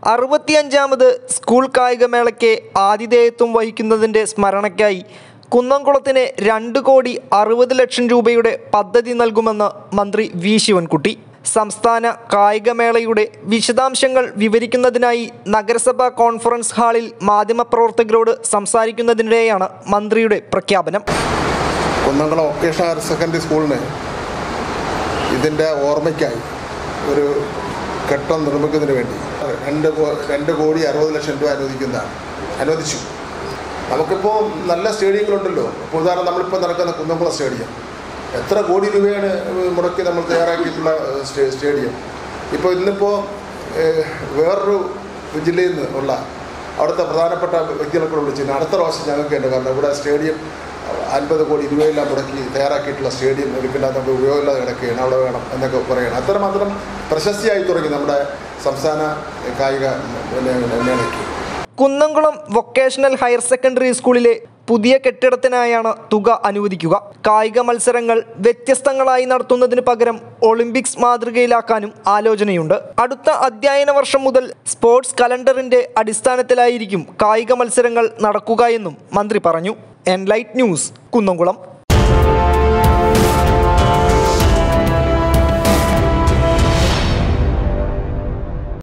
അറുപത്തിയഞ്ചാമത് school കായികമേളയ്ക്ക് ആതിഥേയത്വം വഹിക്കുന്നതിൻ്റെ സ്മരണയ്ക്കായി കുന്നംകുളത്തിന് രണ്ട് കോടി അറുപത് ലക്ഷം രൂപയുടെ പദ്ധതി നൽകുമെന്ന് മന്ത്രി വി ശിവൻകുട്ടി സംസ്ഥാന കായികമേളയുടെ വിശദാംശങ്ങൾ വിവരിക്കുന്നതിനായി നഗരസഭാ കോൺഫറൻസ് ഹാളിൽ മാധ്യമപ്രവർത്തകരോട് സംസാരിക്കുന്നതിനിടെയാണ് മന്ത്രിയുടെ പ്രഖ്യാപനം കുന്നംകുളം വൊക്കേഷണൽ ഹയർ സെക്കൻഡറി സ്കൂളിന് ഇതിൻ്റെ ഓർമ്മയ്ക്കായി ഒരു കെട്ടം നിർമ്മിക്കുന്നതിന് വേണ്ടി രണ്ട് കോ- രണ്ട് കോടി അറുപത് ലക്ഷം രൂപ അനുവദിക്കുന്നതാണ് അനുവദിച്ചു നമുക്കിപ്പോൾ നല്ല സ്റ്റേഡിയങ്ങളുണ്ടല്ലോ ഇപ്പോൾ ഉദാഹരണം നമ്മളിപ്പോൾ നടക്കുന്ന കുന്നംകുളം സ്റ്റേഡിയം എത്ര കോടി രൂപയാണ് മുടക്കി നമ്മൾ തയ്യാറാക്കിയിട്ടുള്ള സ്റ്റേ- സ്റ്റേഡിയം ഇപ്പോൾ ഇന്നിപ്പോൾ ഏഹ്, വേറൊരു ജില്ലയിൽ നിന്ന് ഉള്ള അവിടുത്തെ പ്രധാനപ്പെട്ട വ്യക്തികളൊക്കെ വിളിച്ചിരുന്നു അടുത്ത പ്രാവശ്യം ഞങ്ങൾക്ക് ഉണ്ട് കാരണം ഇവിടെ സ്റ്റേഡിയം അൻപത് കോടി രൂപയെല്ലാം മുടക്കി തയ്യാറാക്കിയിട്ടുള്ള സ്റ്റേഡിയം എടുക്കേണ്ട നമുക്ക് ഉപയോഗമില്ലാതെ കിടക്കുകയാണ് അവിടെ വേണം എന്നൊക്കെ പറയണം അത്രമാത്രം പ്രശസ്തിയായി തുടങ്ങി നമ്മുടെ സംസ്ഥാന കായിക പിന്നെ മേളയ്ക്ക് കുന്നംകുളം വൊക്കേഷണൽ ഹയർ സെക്കൻഡറി സ്കൂളിലെ പുതിയ കെട്ടിടത്തിനായാണ് തുക അനുവദിക്കുക കായിക മത്സരങ്ങൾ വ്യത്യസ്തങ്ങളായി നടത്തുന്നതിന് പകരം ഒളിമ്പിക്സ് മാതൃകയിലാക്കാനും ആലോചനയുണ്ട് അടുത്ത അധ്യയന വർഷം മുതൽ സ്പോർട്സ് കലണ്ടറിന്റെ അടിസ്ഥാനത്തിലായിരിക്കും കായിക മത്സരങ്ങൾ നടക്കുക എന്നും മന്ത്രി പറഞ്ഞു എൻലൈറ്റ് ന്യൂസ് കുന്നംകുളം